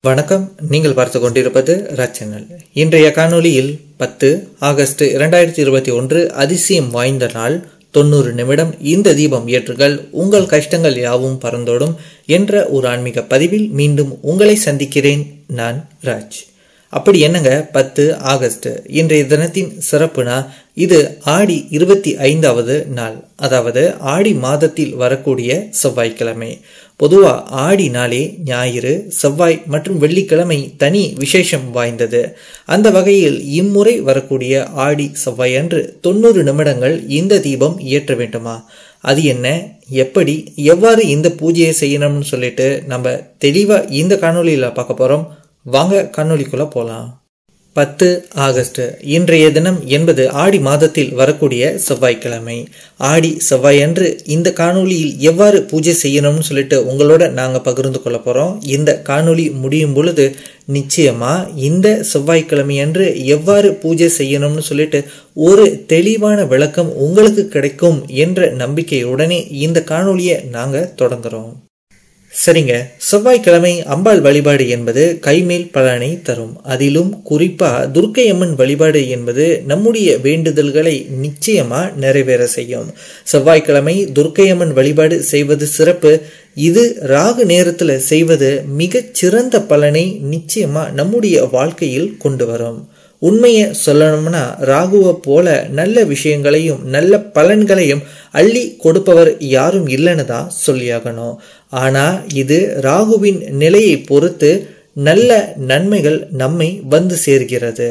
வணக்கம் நீங்கள் பார்த்து கொண்டிருப்பது ரச்சனல் இன்றைய காணொளியில் பத்து ஆகஸ்ட் இரண்டாயிரத்தி இருபத்தி ஒன்று அதிசயம் வாய்ந்த நாள் தொண்ணூறு நிமிடம் இந்த தீபம் ஏற்றுங்கள் உங்கள் கஷ்டங்கள் யாவும் பறந்தோடும் என்ற ஒரு ஆன்மீக பதிவில் மீண்டும் உங்களை சந்திக்கிறேன் நான் ராஜ் அப்படி என்னங்க பத்து ஆகஸ்ட் இன்றைய தினத்தின் சிறப்புனா இது ஆடி இருபத்தி ஐந்தாவது நாள் அதாவது ஆடி மாதத்தில் வரக்கூடிய செவ்வாய்க்கிழமை பொதுவா ஆடி நாளே ஞாயிறு செவ்வாய் மற்றும் வெள்ளிக்கிழமை தனி விசேஷம் வாய்ந்தது அந்த வகையில் இம்முறை வரக்கூடிய ஆடி செவ்வாய் அன்று தொண்ணூறு நிமிடங்கள் இந்த தீபம் ஏற்ற வேண்டுமா அது என்ன எப்படி எவ்வாறு இந்த பூஜையை செய்யணும்னு சொல்லிட்டு நம்ம தெளிவா இந்த காணொலியில் பார்க்க போறோம் வாங்க காணொலிக்குள்ள போலாம் பத்து ஆகஸ்ட் இன்றைய தினம் என்பது ஆடி மாதத்தில் வரக்கூடிய செவ்வாய்க்கிழமை ஆடி செவ்வாய் அன்று இந்த காணொளியில் எவ்வாறு பூஜை செய்யணும்னு சொல்லிட்டு உங்களோட நாங்கள் பகிர்ந்து கொள்ள போகிறோம் இந்த காணொளி முடியும் பொழுது நிச்சயமா இந்த செவ்வாய்க்கிழமை அன்று எவ்வாறு பூஜை செய்யணும்னு சொல்லிட்டு ஒரு தெளிவான விளக்கம் உங்களுக்கு கிடைக்கும் என்ற நம்பிக்கையுடனே இந்த காணொளியை நாங்கள் தொடங்குறோம் சரிங்க செவ்வாய்க்கிழமை அம்பாள் வழிபாடு என்பது கைமேல் பலனை தரும் அதிலும் குறிப்பா துர்க்கை அம்மன் வழிபாடு என்பது நம்முடைய வேண்டுதல்களை நிச்சயமா நிறைவேற செய்யும் செவ்வாய்க்கிழமை துர்க்கை அம்மன் வழிபாடு செய்வது சிறப்பு இது ராகு நேரத்துல செய்வது மிகச் சிறந்த பலனை நிச்சயமா நம்முடைய வாழ்க்கையில் கொண்டு வரும் உண்மையை சொல்லணும்னா ராகுவை போல நல்ல விஷயங்களையும் நல்ல பலன்களையும் அள்ளி கொடுப்பவர் யாரும் இல்லைன்னு தான் சொல்லியாகணும் ஆனா இது ராகுவின் நிலையை பொறுத்து நல்ல நன்மைகள் நம்மை வந்து சேர்கிறது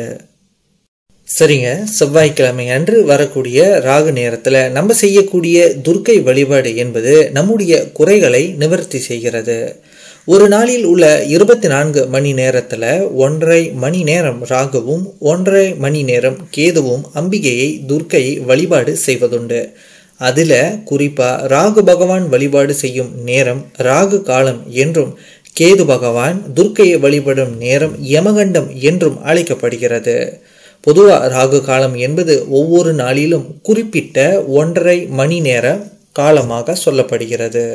சரிங்க செவ்வாய்க்கிழமை அன்று வரக்கூடிய ராகு நேரத்தில் நம்ம செய்யக்கூடிய துர்க்கை வழிபாடு என்பது நம்முடைய குறைகளை நிவர்த்தி செய்கிறது ஒரு நாளில் உள்ள இருபத்தி நான்கு மணி நேரத்தில் ஒன்றரை மணி நேரம் ராகுவும் ஒன்றரை மணி நேரம் கேதுவும் அம்பிகையை துர்க்கையை வழிபாடு செய்வதுண்டு அதில் குறிப்பாக ராகு பகவான் வழிபாடு செய்யும் நேரம் ராகு காலம் என்றும் கேது பகவான் துர்க்கையை வழிபடும் நேரம் யமகண்டம் என்றும் அழைக்கப்படுகிறது பொதுவாக ராகு காலம் என்பது ஒவ்வொரு நாளிலும் குறிப்பிட்ட ஒன்றரை மணி நேர காலமாக சொல்லப்படுகிறது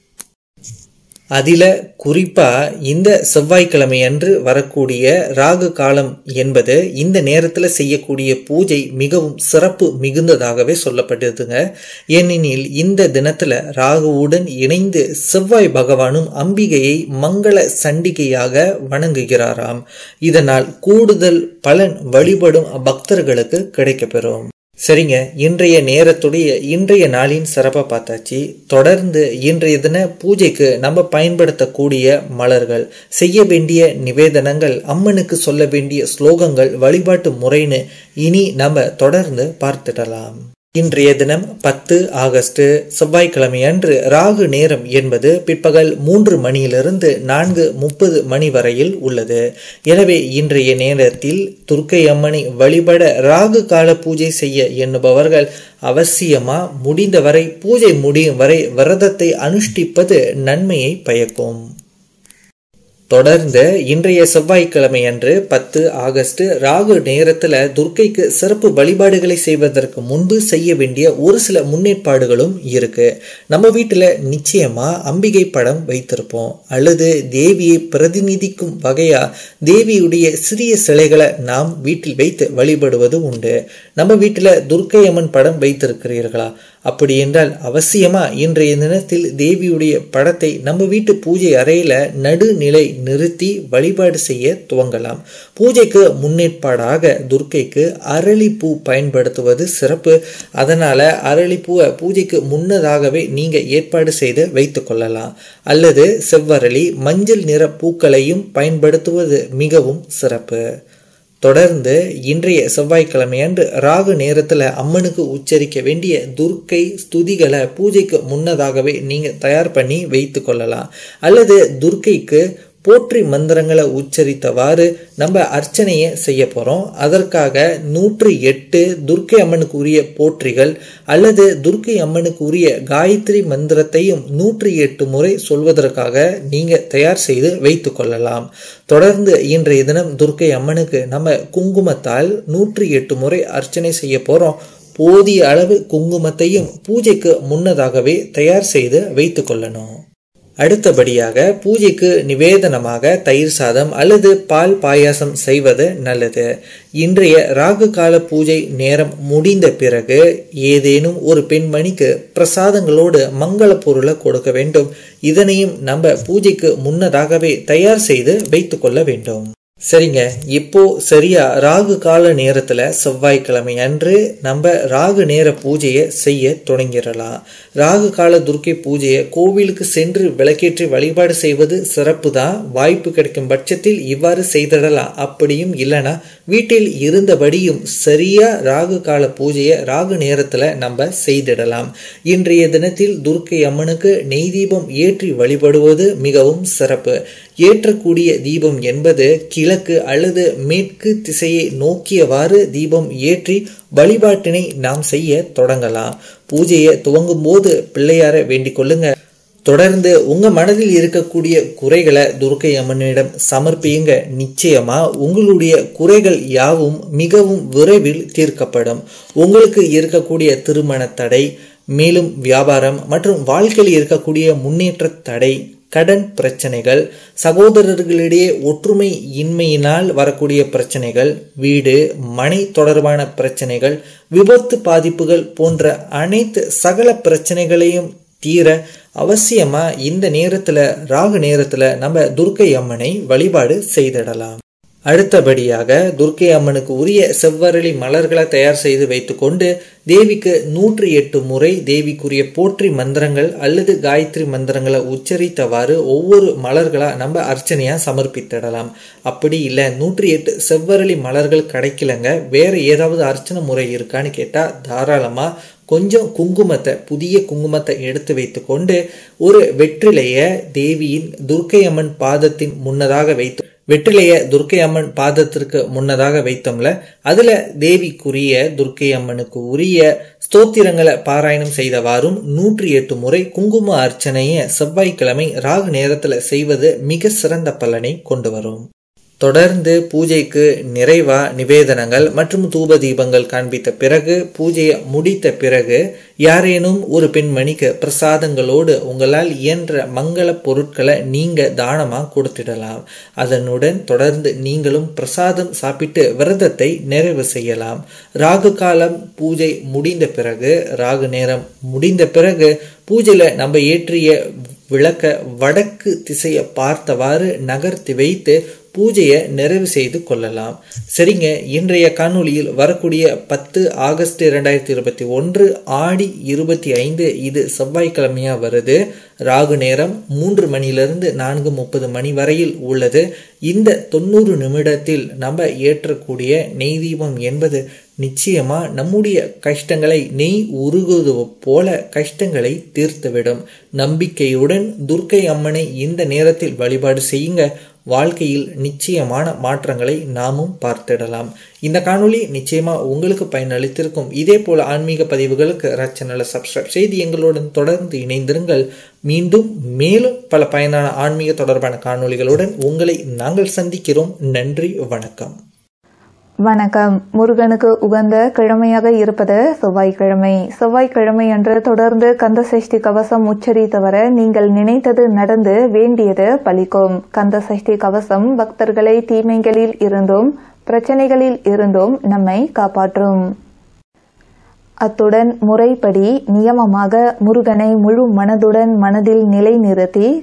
அதில் குறிப்பாக இந்த செவ்வாய்க்கிழமை அன்று வரக்கூடிய ராகு காலம் என்பது இந்த நேரத்தில் செய்யக்கூடிய பூஜை மிகவும் சிறப்பு மிகுந்ததாகவே சொல்லப்படுதுங்க ஏனெனில் இந்த தினத்தில் ராகுவுடன் இணைந்து செவ்வாய் பகவானும் அம்பிகையை மங்கள சண்டிகையாக வணங்குகிறாராம் இதனால் கூடுதல் பலன் வழிபடும் பக்தர்களுக்கு கிடைக்கப்பெறும் சரிங்க இன்றைய நேரத்துடைய இன்றைய நாளின் சிறப்பை பார்த்தாச்சு தொடர்ந்து இன்றைய தின பூஜைக்கு நம்ம பயன்படுத்தக்கூடிய மலர்கள் செய்ய வேண்டிய நிவேதனங்கள் அம்மனுக்கு சொல்ல வேண்டிய ஸ்லோகங்கள் வழிபாட்டு முறைன்னு இனி நம்ம தொடர்ந்து பார்த்துடலாம் இன்றைய தினம் பத்து ஆகஸ்ட் செவ்வாய்க்கிழமை அன்று ராகு நேரம் என்பது பிற்பகல் மூன்று மணியிலிருந்து நான்கு முப்பது மணி வரையில் உள்ளது எனவே இன்றைய நேரத்தில் துர்க்கை அம்மனை வழிபட ராகு கால பூஜை செய்ய எண்ணுபவர்கள் அவசியமா முடிந்தவரை பூஜை முடியும் வரை விரதத்தை அனுஷ்டிப்பது நன்மையை பயக்கும் தொடர்ந்து இன்றைய செவ்வாய்க்கிழமை அன்று பத்து ஆகஸ்ட் ராகு நேரத்தில் துர்க்கைக்கு சிறப்பு வழிபாடுகளை செய்வதற்கு முன்பு செய்ய வேண்டிய ஒரு சில முன்னேற்பாடுகளும் இருக்கு நம்ம வீட்டில் நிச்சயமா அம்பிகை படம் வைத்திருப்போம் அல்லது தேவியை பிரதிநிதிக்கும் வகையா தேவியுடைய சிறிய சிலைகளை நாம் வீட்டில் வைத்து வழிபடுவது உண்டு நம்ம வீட்டில் துர்க்கை அம்மன் படம் வைத்திருக்கிறீர்களா அப்படி என்றால் அவசியமா இன்றைய தினத்தில் தேவியுடைய படத்தை நம்ம வீட்டு பூஜை அறையில நடுநிலை நிறுத்தி வழிபாடு செய்ய துவங்கலாம் பூஜைக்கு முன்னேற்பாடாக துர்க்கைக்கு அரளிப்பூ பயன்படுத்துவது சிறப்பு அதனால அரளிப்பூவை பூஜைக்கு முன்னதாகவே நீங்க ஏற்பாடு செய்து வைத்துக் கொள்ளலாம் அல்லது செவ்வரளி மஞ்சள் நிற பூக்களையும் பயன்படுத்துவது மிகவும் சிறப்பு தொடர்ந்து இன்றைய செவ்வாய்க்கிழமை அன்று ராகு நேரத்தில் அம்மனுக்கு உச்சரிக்க வேண்டிய துர்க்கை ஸ்துதிகளை பூஜைக்கு முன்னதாகவே நீங்கள் தயார் பண்ணி வைத்து கொள்ளலாம் அல்லது துர்க்கைக்கு போற்றி மந்திரங்களை உச்சரித்தவாறு நம்ம அர்ச்சனையை செய்ய போகிறோம் அதற்காக நூற்றி எட்டு துர்க்கை அம்மனுக்கு உரிய போற்றிகள் அல்லது துர்க்கை அம்மனுக்கு உரிய காயத்ரி மந்திரத்தையும் நூற்றி எட்டு முறை சொல்வதற்காக நீங்கள் தயார் செய்து வைத்து கொள்ளலாம் தொடர்ந்து இன்றைய தினம் துர்க்கை அம்மனுக்கு நம்ம குங்குமத்தால் நூற்றி எட்டு முறை அர்ச்சனை செய்ய போகிறோம் போதிய அளவு குங்குமத்தையும் பூஜைக்கு முன்னதாகவே தயார் செய்து வைத்து கொள்ளணும் அடுத்தபடியாக பூஜைக்கு நிவேதனமாக தயிர் சாதம் அல்லது பால் பாயாசம் செய்வது நல்லது இன்றைய ராகு கால பூஜை நேரம் முடிந்த பிறகு ஏதேனும் ஒரு பெண்மணிக்கு பிரசாதங்களோடு மங்கள பொருளை கொடுக்க வேண்டும் இதனையும் நம்ம பூஜைக்கு முன்னதாகவே தயார் செய்து வைத்துக் கொள்ள வேண்டும் சரிங்க இப்போ சரியா ராகு கால நேரத்துல செவ்வாய்க்கிழமை அன்று நம்ம ராகு நேர பூஜையை செய்ய தொடங்கிடலாம் ராகு கால துர்க்கை பூஜையை கோவிலுக்கு சென்று விளக்கேற்றி வழிபாடு செய்வது சிறப்பு தான் வாய்ப்பு கிடைக்கும் பட்சத்தில் இவ்வாறு செய்திடலாம் அப்படியும் இல்லைன்னா வீட்டில் இருந்தபடியும் சரியா ராகு கால பூஜையை ராகு நேரத்துல நம்ம செய்திடலாம் இன்றைய தினத்தில் துர்க்கை அம்மனுக்கு நெய் தீபம் ஏற்றி வழிபடுவது மிகவும் சிறப்பு ஏற்றக்கூடிய தீபம் என்பது கிழக்கு அல்லது மேற்கு திசையை நோக்கியவாறு தீபம் ஏற்றி வழிபாட்டினை நாம் செய்ய தொடங்கலாம் பூஜையை துவங்கும் போது பிள்ளையார வேண்டிக் கொள்ளுங்க தொடர்ந்து உங்க மனதில் இருக்கக்கூடிய குறைகளை துர்க்கை அம்மனிடம் சமர்ப்பியுங்க நிச்சயமா உங்களுடைய குறைகள் யாவும் மிகவும் விரைவில் தீர்க்கப்படும் உங்களுக்கு இருக்கக்கூடிய திருமண தடை மேலும் வியாபாரம் மற்றும் வாழ்க்கையில் இருக்கக்கூடிய முன்னேற்ற தடை கடன் பிரச்சனைகள் சகோதரர்களிடையே ஒற்றுமை இன்மையினால் வரக்கூடிய பிரச்சனைகள் வீடு மனை தொடர்பான பிரச்சனைகள் விபத்து பாதிப்புகள் போன்ற அனைத்து சகல பிரச்சனைகளையும் தீர அவசியமா இந்த நேரத்துல ராகு நேரத்துல நம்ம துர்க்கை அம்மனை வழிபாடு செய்திடலாம் அடுத்தபடியாக துர்க்கை அம்மனுக்கு உரிய செவ்வரளி மலர்களை தயார் செய்து வைத்துக்கொண்டு தேவிக்கு நூற்றி எட்டு முறை தேவிக்குரிய போற்றி மந்திரங்கள் அல்லது காயத்ரி மந்திரங்களை உச்சரித்தவாறு ஒவ்வொரு மலர்களா நம்ம அர்ச்சனையா சமர்ப்பித்திடலாம் அப்படி இல்லை நூற்றி எட்டு செவ்வரளி மலர்கள் கிடைக்கலங்க வேற ஏதாவது அர்ச்சனை முறை இருக்கான்னு கேட்டா தாராளமா கொஞ்சம் குங்குமத்தை புதிய குங்குமத்தை எடுத்து வைத்துக்கொண்டு ஒரு வெற்றிலைய தேவியின் துர்க்கை அம்மன் பாதத்தின் முன்னதாக வைத்து வெற்றிலைய துர்க்கை அம்மன் பாதத்திற்கு முன்னதாக வைத்தோம்ல அதுல தேவிக்குரிய துர்க்கை அம்மனுக்கு உரிய ஸ்தோத்திரங்களை பாராயணம் செய்தவாறும் நூற்றி எட்டு முறை குங்கும அர்ச்சனையை செவ்வாய்க்கிழமை ராகு நேரத்துல செய்வது மிக சிறந்த பலனை கொண்டு வரும் தொடர்ந்து பூஜைக்கு நிறைவா நிவேதனங்கள் மற்றும் தூப தீபங்கள் காண்பித்த பிறகு பூஜையை முடித்த பிறகு யாரேனும் ஒரு பெண்மணிக்கு பிரசாதங்களோடு உங்களால் இயன்ற மங்கள பொருட்களை நீங்க தானமா கொடுத்திடலாம் அதனுடன் தொடர்ந்து நீங்களும் பிரசாதம் சாப்பிட்டு விரதத்தை நிறைவு செய்யலாம் ராகு காலம் பூஜை முடிந்த பிறகு ராகு நேரம் முடிந்த பிறகு பூஜையில நம்ம ஏற்றிய விளக்க வடக்கு திசையை பார்த்தவாறு நகர்த்தி வைத்து பூஜையை நிறைவு செய்து கொள்ளலாம் சரிங்க இன்றைய காணொளியில் வரக்கூடிய பத்து ஆகஸ்ட் இரண்டாயிரத்தி இருபத்தி ஒன்று ஆடி இருபத்தி ஐந்து இது செவ்வாய்க்கிழமையா வருது ராகு நேரம் மூன்று மணிலிருந்து நான்கு முப்பது மணி வரையில் உள்ளது இந்த தொண்ணூறு நிமிடத்தில் நம்ம ஏற்றக்கூடிய நெய் தீபம் என்பது நிச்சயமா நம்முடைய கஷ்டங்களை நெய் உருகுவது போல கஷ்டங்களை தீர்த்துவிடும் நம்பிக்கையுடன் துர்க்கை அம்மனை இந்த நேரத்தில் வழிபாடு செய்யுங்க வாழ்க்கையில் நிச்சயமான மாற்றங்களை நாமும் பார்த்திடலாம் இந்த காணொளி நிச்சயமா உங்களுக்கு பயனளித்திருக்கும் இதே போல ஆன்மீக பதிவுகளுக்கு ரச்சனலை சப்ஸ்கிரைப் செய்து எங்களுடன் தொடர்ந்து இணைந்திருங்கள் மீண்டும் மேலும் பல பயனான ஆன்மீக தொடர்பான காணொளிகளுடன் உங்களை நாங்கள் சந்திக்கிறோம் நன்றி வணக்கம் வணக்கம் முருகனுக்கு உகந்த கிழமையாக இருப்பது செவ்வாய்க்கிழமை செவ்வாய்க்கிழமை அன்று தொடர்ந்து கந்த சஷ்டி கவசம் உச்சரித்தவர நீங்கள் நினைத்தது நடந்து வேண்டியது பலிக்கும் கந்த சஷ்டி கவசம் பக்தர்களை தீமைகளில் இருந்தும் பிரச்சனைகளில் இருந்தும் நம்மை காப்பாற்றும் அத்துடன் முறைப்படி நியமமாக முருகனை முழு மனதுடன் மனதில் நிலைநிறுத்தி